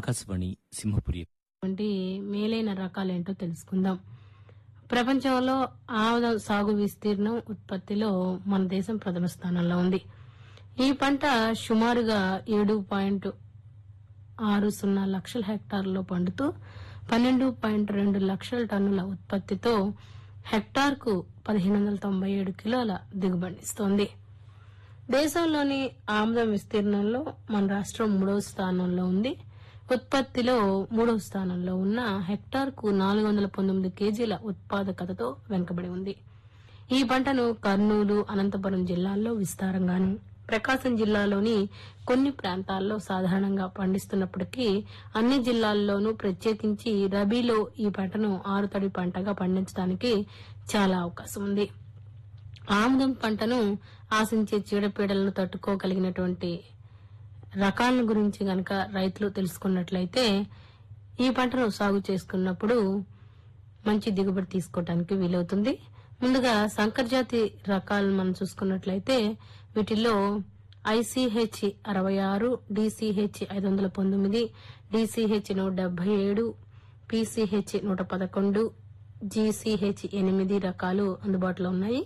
ఆకాశవాణి సింహపురి వంటి మేలైన రకాలేంటో తెలుసుకుందాం ప్రపంచంలో ఆముదం సాగు విస్తీర్ణం ఉత్పత్తిలో మన దేశం ప్రథమ స్థానంలో ఉంది ఈ పంట సుమారుగా ఏడు పాయింట్ ఆరు సున్నా లక్షల హెక్టార్లలో పండుతూ పన్నెండు పాయింట్ రెండు లక్షల టన్నుల ఉత్పత్తితో హెక్టార్కు పదిహేను వందల తొంభై ఏడు కిలోల దిగుబడిస్తోంది దేశంలోని ఆముదం విస్తీర్ణంలో మన రాష్ట్రం మూడవ స్థానంలో ఉంది ఉత్పత్తిలో మూడవ స్థానంలో ఉన్న హెక్టార్కు నాలుగు వందల పంతొమ్మిది కేజీల ఉత్పాదకతతో వెనుకబడి ఉంది ఈ పంటను కర్నూలు అనంతపురం జిల్లాల్లో విస్తారంగాను ప్రకాశం జిల్లాలోని కొన్ని ప్రాంతాల్లో సాధారణంగా పండిస్తున్నప్పటికీ అన్ని జిల్లాల్లోనూ ప్రత్యేకించి రబీలో ఈ పంటను ఆరుతడి పంటగా పండించడానికి చాలా అవకాశం ఉంది ఆముదం పంటను ఆశించే చీడపీడలను తట్టుకోగలిగినటువంటి రకాలను గురించి గనక రైతులు తెలుసుకున్నట్లయితే ఈ పంటను సాగు చేసుకున్నప్పుడు మంచి దిగుబడి తీసుకోవడానికి వీలవుతుంది ముందుగా సంకరజాతి రకాలను మనం చూసుకున్నట్లయితే వీటిల్లో ఐసీహెచ్ అరవై ఆరు డిసిహెచ్ ఐదు వందల పంతొమ్మిది డిసిహెచ్ నూట డెబ్బై ఏడు పీసీహెచ్ నూట పదకొండు జీసీహెచ్ ఎనిమిది రకాలు అందుబాటులో ఉన్నాయి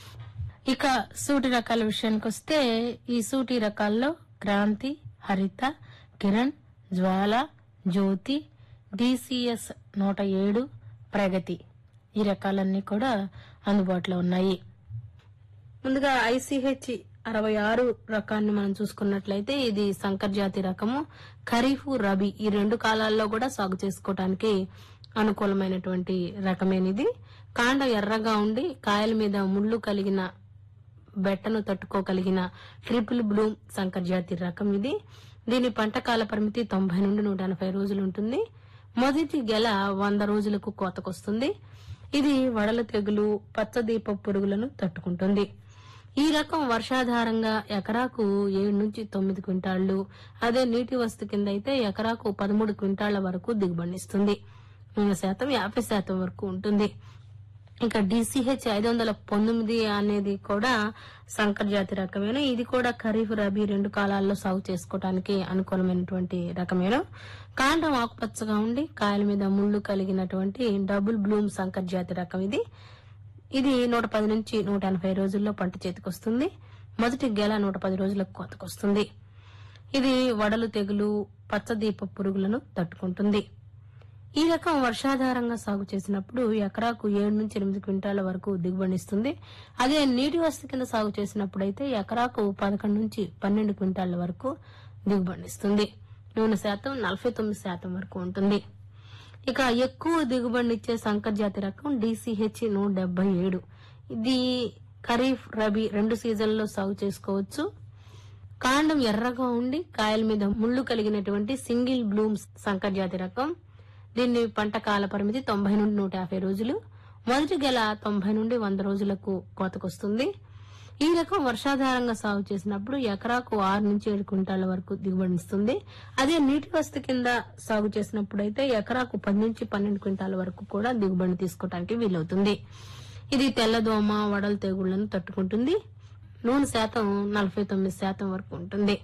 ఇక సూటి రకాల విషయానికి వస్తే ఈ సూటి రకాల్లో క్రాంతి హరిత కిరణ్ జ్వాల జ్యోతి డిసిఎస్ నూట ఏడు ప్రగతి ఈ రకాలన్నీ కూడా అందుబాటులో ఉన్నాయి ముందుగా ఐసీహెచ్ అరవై ఆరు రకాన్ని మనం చూసుకున్నట్లయితే ఇది సంకర్ జాతి రకము ఖరీఫ్ రబీ ఈ రెండు కాలాల్లో కూడా సాగు చేసుకోవడానికి అనుకూలమైనటువంటి రకమేనిది కాండం ఎర్రగా ఉండి కాయల మీద ముళ్ళు కలిగిన బెట్టను తట్టుకోగలిగిన ట్రిపుల్ బ్లూమ్ సంకర్ జాతి రకం ఇది దీని పంట కాల పరిమితి తొంభై నుండి నూట ఎనభై రోజులు ఉంటుంది మొదటి గెల వంద రోజులకు కోతకొస్తుంది ఇది వడల తెగులు పచ్చదీప పురుగులను తట్టుకుంటుంది ఈ రకం వర్షాధారంగా ఎకరాకు ఏడు నుంచి తొమ్మిది క్వింటాళ్లు అదే నీటి వస్తు కింద అయితే ఎకరాకు పదమూడు క్వింటాళ్ల వరకు దిగుబడినిస్తుంది నూనె శాతం యాభై శాతం వరకు ఉంటుంది ఇక డిసిహెచ్ ఐదు వందల పంతొమ్మిది అనేది కూడా సంకర్ జాతి రకమేను ఇది కూడా ఖరీఫ్ రబీ రెండు కాలాల్లో సాగు చేసుకోవడానికి అనుకూలమైనటువంటి రకమేను కాండం ఆకుపచ్చగా ఉండి కాయల మీద ముళ్ళు కలిగినటువంటి డబుల్ బ్లూమ్ సంకర్ జాతి రకం ఇది ఇది నూట పది నుంచి నూట ఎనభై రోజుల్లో పంట చేతికొస్తుంది మొదటి గెల నూట పది రోజులకు కోతకొస్తుంది ఇది వడలు తెగులు పచ్చదీప పురుగులను తట్టుకుంటుంది ఈ రకం వర్షాధారంగా సాగు చేసినప్పుడు ఎకరాకు ఏడు నుంచి ఎనిమిది క్వింటాల వరకు దిగుబడిస్తుంది అదే నీటి వసతి కింద సాగు చేసినప్పుడు అయితే ఎకరాకు పదకొండు నుంచి పన్నెండు క్వింటాల వరకు దిగుబడిస్తుంది నూనె శాతం నలభై తొమ్మిది శాతం వరకు ఉంటుంది ఇక ఎక్కువ దిగుబడినిచ్చే సంకర్ జాతి రకం డిసిహెచ్ నూట డెబ్బై ఏడు ఇది ఖరీఫ్ రబీ రెండు సీజన్లలో సాగు చేసుకోవచ్చు కాండం ఎర్రగా ఉండి కాయల మీద ముళ్ళు కలిగినటువంటి సింగిల్ బ్లూమ్స్ సంకర్ జాతి రకం దీన్ని పంట కాల పరిమితి తొంభై నుండి నూట యాభై రోజులు మొదటి గెల తొంభై నుండి వంద రోజులకు కోతకొస్తుంది ఈ రకం వర్షాధారంగా సాగు చేసినప్పుడు ఎకరాకు ఆరు నుంచి ఏడు క్వింటాల వరకు దిగుబడిస్తుంది అదే నీటి వసతి కింద సాగు చేసినప్పుడు అయితే ఎకరాకు పది నుంచి పన్నెండు క్వింటాల వరకు కూడా దిగుబడి తీసుకోవడానికి వీలవుతుంది ఇది తెల్లదోమ వడల తెగుళ్లను తట్టుకుంటుంది నూనె శాతం నలభై తొమ్మిది శాతం వరకు ఉంటుంది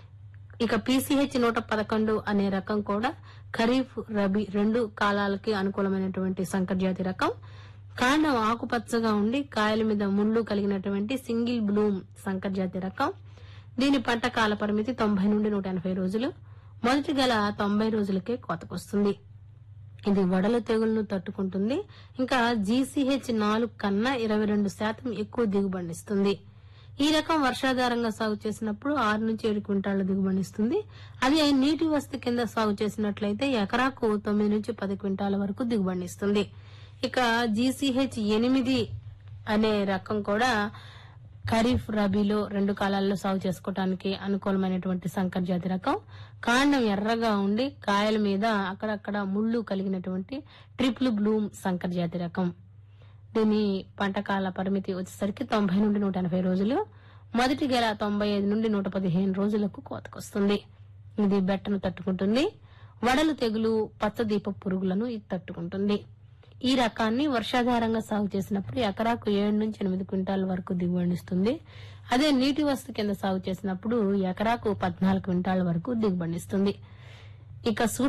ఇక పీసీహెచ్ నూట పదకొండు అనే రకం కూడా ఖరీఫ్ రబీ రెండు కాలాలకి అనుకూలమైనటువంటి సంకర్ జాతి రకం కాండం ఆకుపచ్చగా ఉండి కాయల మీద ముళ్ళు కలిగినటువంటి సింగిల్ బ్లూమ్ సంకర్ జాతి రకం దీని పంట కాల పరిమితి తొంభై నుండి నూట ఎనభై రోజులు మొదటి గల తొంభై రోజులకే కోతకొస్తుంది ఇది వడల తెగులను తట్టుకుంటుంది ఇంకా జీసీహెచ్ నాలుగు కన్నా ఇరవై రెండు శాతం ఎక్కువ దిగుబడినిస్తుంది ఈ రకం వర్షాధారంగా సాగు చేసినప్పుడు ఆరు నుంచి ఏడు క్వింటాళ్ల దిగుబడినిస్తుంది అదే నీటి వసతి కింద సాగు చేసినట్లయితే ఎకరాకు తొమ్మిది నుంచి పది క్వింటాల వరకు దిగుబడినిస్తుంది ఇక జీసీహెచ్ ఎనిమిది అనే రకం కూడా ఖరీఫ్ రబీలో రెండు కాలాల్లో సాగు చేసుకోవడానికి అనుకూలమైనటువంటి సంకర్ జాతి రకం కాండం ఎర్రగా ఉండి కాయల మీద అక్కడక్కడ ముళ్ళు కలిగినటువంటి ట్రిపుల్ బ్లూమ్ సంకర్ జాతి రకం దీని పంట కాల పరిమితి వచ్చేసరికి తొంభై నుండి నూట ఎనభై రోజులు మొదటి గెల తొంభై ఐదు నుండి నూట పదిహేను రోజులకు కోతకొస్తుంది ఇది బెట్టను తట్టుకుంటుంది వడలు తెగులు పచ్చదీప పురుగులను ఇది తట్టుకుంటుంది ఈ రకాన్ని వర్షాధారంగా సాగు చేసినప్పుడు ఎకరాకు ఏడు నుంచి ఎనిమిది క్వింటాల వరకు దిగుబడిస్తుంది అదే నీటి వస్తు కింద సాగు చేసినప్పుడు ఎకరాకు పద్నాలుగు క్వింటాల వరకు దిగుబడిస్తుంది ఇక